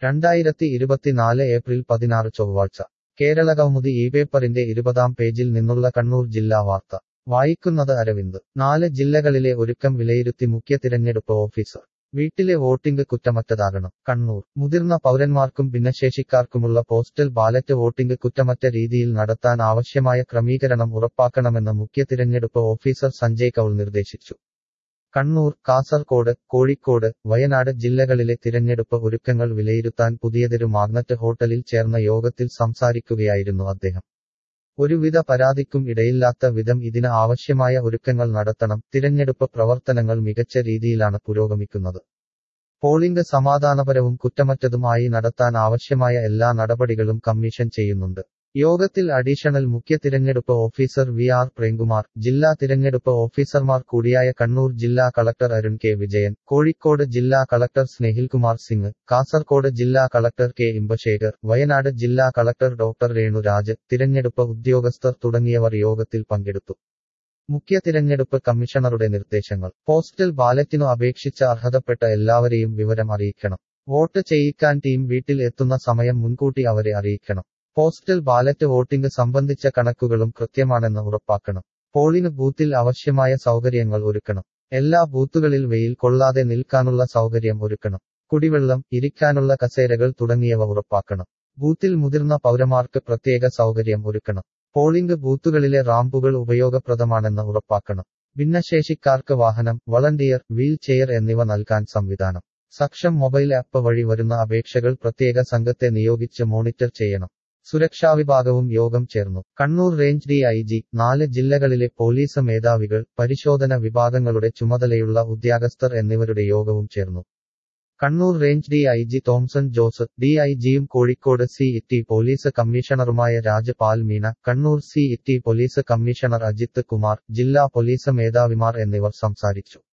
രണ്ടായിരത്തി ഇരുപത്തിനാല് ഏപ്രിൽ പതിനാറ് ചൊവ്വാഴ്ച കേരളകൗമുദി ഈ പേപ്പറിന്റെ ഇരുപതാം പേജിൽ നിന്നുള്ള കണ്ണൂർ ജില്ലാ വാർത്ത വായിക്കുന്നത് അരവിന്ദ് നാല് ജില്ലകളിലെ ഒരുക്കം വിലയിരുത്തി മുഖ്യ തിരഞ്ഞെടുപ്പ് ഓഫീസർ വീട്ടിലെ വോട്ടിംഗ് കുറ്റമറ്റതാകണം കണ്ണൂർ മുതിർന്ന പൗരന്മാർക്കും ഭിന്നശേഷിക്കാർക്കുമുള്ള പോസ്റ്റൽ ബാലറ്റ് വോട്ടിംഗ് കുറ്റമറ്റ രീതിയിൽ നടത്താൻ ആവശ്യമായ ക്രമീകരണം ഉറപ്പാക്കണമെന്ന് മുഖ്യ തിരഞ്ഞെടുപ്പ് ഓഫീസർ സഞ്ജയ് കൌൾ നിർദ്ദേശിച്ചു കണ്ണൂർ കാസർകോട് കോഴിക്കോട് വയനാട് ജില്ലകളിലെ തിരഞ്ഞെടുപ്പ് ഒരുക്കങ്ങൾ വിലയിരുത്താൻ പുതിയതൊരു മാഗ്നറ്റ് ഹോട്ടലിൽ ചേർന്ന യോഗത്തിൽ സംസാരിക്കുകയായിരുന്നു അദ്ദേഹം ഒരുവിധ പരാതിക്കും ഇടയില്ലാത്ത വിധം ഇതിന് ആവശ്യമായ ഒരുക്കങ്ങൾ നടത്തണം തിരഞ്ഞെടുപ്പ് പ്രവർത്തനങ്ങൾ മികച്ച രീതിയിലാണ് പുരോഗമിക്കുന്നത് പോളിംഗ് സമാധാനപരവും കുറ്റമറ്റതുമായി നടത്താൻ ആവശ്യമായ എല്ലാ നടപടികളും കമ്മീഷൻ ചെയ്യുന്നുണ്ട് യോഗത്തിൽ അഡീഷണൽ മുഖ്യ തിരഞ്ഞെടുപ്പ് ഓഫീസർ വി ആർ പ്രേംകുമാർ ജില്ലാ തിരഞ്ഞെടുപ്പ് ഓഫീസർമാർ കൂടിയായ കണ്ണൂർ ജില്ലാ കളക്ടർ അരുൺ കെ വിജയൻ കോഴിക്കോട് ജില്ലാ കളക്ടർ സ്നേഹിൽകുമാർ സിംഗ് കാസർകോട് ജില്ലാ കളക്ടർ കെ ഇമ്പശേഖർ വയനാട് ജില്ലാ കളക്ടർ ഡോക്ടർ രേണുരാജ് തിരഞ്ഞെടുപ്പ് ഉദ്യോഗസ്ഥർ തുടങ്ങിയവർ യോഗത്തിൽ പങ്കെടുത്തു മുഖ്യ തിരഞ്ഞെടുപ്പ് കമ്മീഷണറുടെ നിർദ്ദേശങ്ങൾ പോസ്റ്റൽ ബാലറ്റിനു അപേക്ഷിച്ച അർഹതപ്പെട്ട എല്ലാവരെയും വിവരം അറിയിക്കണം വോട്ട് ചെയ്യിക്കാൻ ടീം വീട്ടിൽ എത്തുന്ന സമയം മുൻകൂട്ടി അവരെ അറിയിക്കണം പോസ്റ്റൽ ബാലറ്റ് വോട്ടിംഗ് സംബന്ധിച്ച കണക്കുകളും കൃത്യമാണെന്ന് ഉറപ്പാക്കണം പോളിംഗ് ബൂത്തിൽ ആവശ്യമായ സൗകര്യങ്ങൾ ഒരുക്കണം എല്ലാ ബൂത്തുകളിൽ വെയിൽ കൊള്ളാതെ നിൽക്കാനുള്ള സൗകര്യം ഒരുക്കണം കുടിവെള്ളം ഇരിക്കാനുള്ള കസേരകൾ തുടങ്ങിയവ ഉറപ്പാക്കണം ബൂത്തിൽ മുതിർന്ന പൗരന്മാർക്ക് പ്രത്യേക സൗകര്യം ഒരുക്കണം പോളിംഗ് ബൂത്തുകളിലെ റാമ്പുകൾ ഉപയോഗപ്രദമാണെന്ന് ഉറപ്പാക്കണം ഭിന്നശേഷിക്കാർക്ക് വാഹനം വളണ്ടിയർ വീൽ ചെയർ എന്നിവ നൽകാൻ സംവിധാനം സക്ഷം മൊബൈൽ ആപ്പ് വഴി വരുന്ന അപേക്ഷകൾ പ്രത്യേക സംഘത്തെ നിയോഗിച്ച് മോണിറ്റർ ചെയ്യണം സുരക്ഷാ വിഭാഗവും യോഗം ചേർന്നു Kannur range D I G നാല് ജില്ലകളിലെ പോലീസ് മേധാവികൾ പരിശോധന വിഭാഗങ്ങളുടെ ചുമതലയുള്ള ഉദ്യോഗസ്ഥർ എന്നിവരുടെ യോഗവും ചേർന്നു Kannur range D I G Thomson Jose D I ജിയും കോഴിക്കോട് സി ഇറ്റി പോലീസ് കമ്മീഷണറുമായ Raj Pal Meena Kannur city police commissioner Ajith Kumar ജില്ലാ പോലീസ് മേധാവിമാർ എന്നിവർ സംസാരിച്ചു